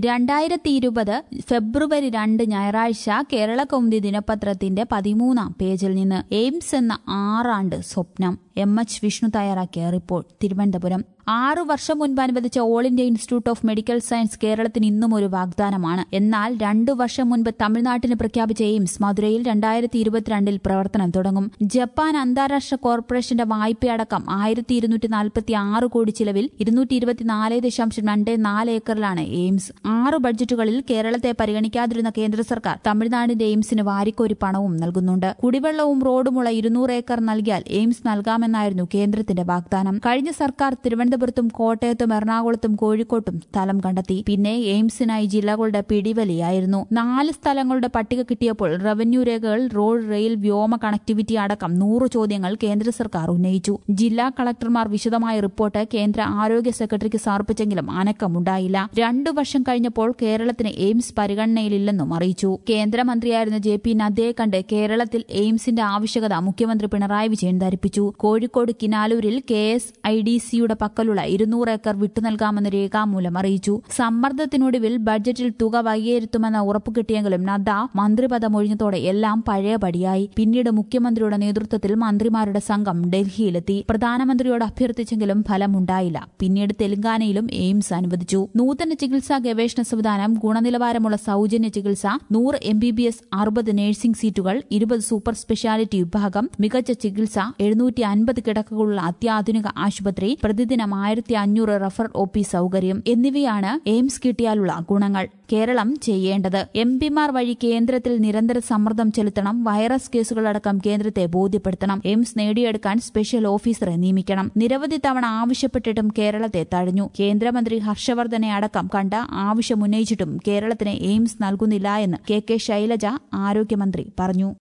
രണ്ടായിരത്തി ഇരുപത് ഫെബ്രുവരി രണ്ട് ഞായറാഴ്ച കേരള കൗമുദി ദിനപത്രത്തിന്റെ പതിമൂന്നാം പേജിൽ നിന്ന് എയിംസ് എന്ന ആറാണ്ട് സ്വപ്നം എം എച്ച് വിഷ്ണു തയ്യാറാക്കിയ റിപ്പോർട്ട് തിരുവനന്തപുരം ആറു വർഷം മുൻപ് അനുവദിച്ച all India institute of medical science കേരളത്തിന് ഇന്നും ഒരു വാഗ്ദാനമാണ് എന്നാൽ രണ്ടു വർഷം മുൻപ് തമിഴ്നാട്ടിന് പ്രഖ്യാപിച്ച എയിംസ് മധുരയിൽ രണ്ടായിരത്തി ഇരുപത്തിരണ്ടിൽ പ്രവർത്തനം തുടങ്ങും ജപ്പാൻ അന്താരാഷ്ട്ര കോർപ്പറേഷന്റെ വായ്പയടക്കം ആയിരത്തി ഇരുന്നൂറ്റി നാൽപ്പത്തി ആറ് കോടി ചിലവിൽ ഇരുന്നൂറ്റി ഇരുപത്തിനാല് ദശാംശം രണ്ട് നാല് ഏക്കറിലാണ് എയിംസ് ആറ് ബഡ്ജറ്റുകളിൽ കേരളത്തെ പരിഗണിക്കാതിരുന്ന കേന്ദ്ര സർക്കാർ തമിഴ്നാടിന്റെ എയിംസിന് വാരിക്കോരി പണവും നൽകുന്നുണ്ട് കുടിവെള്ളവും റോഡുമുള്ള ഇരുന്നൂറ് ഏക്കർ നൽകിയാൽ എയിംസ് നൽകാമെന്നായിരുന്നു കേന്ദ്രത്തിന്റെ വാഗ്ദാനം കഴിഞ്ഞ സർക്കാർ തിരുവനന്തപുരത്തും കോട്ടയത്തും എറണാകുളത്തും കോഴിക്കോട്ടും സ്ഥലം കണ്ടെത്തി പിന്നെ എയിംസിനായി ജില്ലകളുടെ പിടിവലിയായിരുന്നു നാല് സ്ഥലങ്ങളുടെ പട്ടിക കിട്ടിയപ്പോൾ റവന്യൂ രേഖകൾ റോഡ് റെയിൽ വ്യോമ കണക്ടിവിറ്റി അടക്കം നൂറ് ചോദ്യങ്ങൾ കേന്ദ്ര സർക്കാർ ഉന്നയിച്ചു ജില്ലാ കളക്ടർമാർ വിശദമായ റിപ്പോർട്ട് കേന്ദ്ര ആരോഗ്യ സെക്രട്ടറിക്ക് സമർപ്പിച്ചെങ്കിലും അനക്കമുണ്ടായില്ല രണ്ടു വർഷം കഴിഞ്ഞപ്പോൾ കേരളത്തിന് എയിംസ് പരിഗണനയിലില്ലെന്നും അറിയിച്ചു കേന്ദ്രമന്ത്രിയായിരുന്ന ജെ പി നദ്ദയെ കണ്ട് കേരളത്തിൽ എയിംസിന്റെ ആവശ്യകത മുഖ്യമന്ത്രി പിണറായി വിജയൻ ധരിപ്പിച്ചു കോഴിക്കോട് കിനാലൂരിൽ കെ എസ് ഐ ഡി സിയുടെ പക്കലുള്ള ഇരുന്നൂറ് ഏക്കർ വിട്ടുനൽകാമെന്ന് രേഖാമൂലം അറിയിച്ചു സമ്മർദ്ദത്തിനൊടുവിൽ ബഡ്ജറ്റിൽ തുക വൈകിയിരുത്തുമെന്ന ഉറപ്പ് കിട്ടിയെങ്കിലും നദ്ദ മന്ത്രിപദം ഒഴിഞ്ഞതോടെ എല്ലാം പഴയപടിയായി പിന്നീട് മുഖ്യമന്ത്രിയുടെ നേതൃത്വത്തിൽ മന്ത്രിമാരുടെ സംഘം ഡൽഹിയിലെത്തി പ്രധാനമന്ത്രിയോട് അഭ്യർത്ഥിച്ചെങ്കിലും ഫലമുണ്ടായില്ല പിന്നീട് തെലങ്കാനയിലും എയിംസ് അനുവദിച്ചു നൂതന ചികിത്സാ ഗവേഷണ സംവിധാനം ഗുണനിലവാരമുള്ള സൌജന്യ ചികിത്സ നൂറ് എം ബി ബി എസ് അറുപത് നഴ്സിംഗ് സീറ്റുകൾ ഇരുപത് സൂപ്പർ സ്പെഷ്യാലിറ്റി വിഭാഗം മികച്ച ചികിത്സ എഴുന്നൂറ്റി അൻപത് കിടക്കകളുള്ള അത്യാധുനിക ആശുപത്രി പ്രതിദിനം ആയിരത്തി അഞ്ഞൂറ് റഫർ ഒ പി സൌകര്യം എന്നിവയാണ് എയിംസ് കിട്ടിയാലുള്ള ഗുണങ്ങൾ കേരളം ചെയ്യേണ്ടത് എം പിമാർ വഴി കേന്ദ്രത്തിൽ നിരന്തര സമ്മർദ്ദം ചെലുത്തണം വൈറസ് കേസുകളടക്കം കേന്ദ്രത്തെ ബോധ്യപ്പെടുത്തണം എയിംസ് നേടിയെടുക്കാൻ സ്പെഷ്യൽ ഓഫീസറെ നിയമിക്കണം നിരവധി തവണ ആവശ്യപ്പെട്ടിട്ടും കേരളത്തെ തഴഞ്ഞു കേന്ദ്രമന്ത്രി ഹർഷവർദ്ധനെ അടക്കം കണ്ട ആവശ്യമുന്നയിച്ചിട്ടും കേരളത്തിന് എയിംസ് നൽകുന്നില്ല എന്ന് കെ കെ ശൈലജ ആരോഗ്യമന്ത്രി പറഞ്ഞു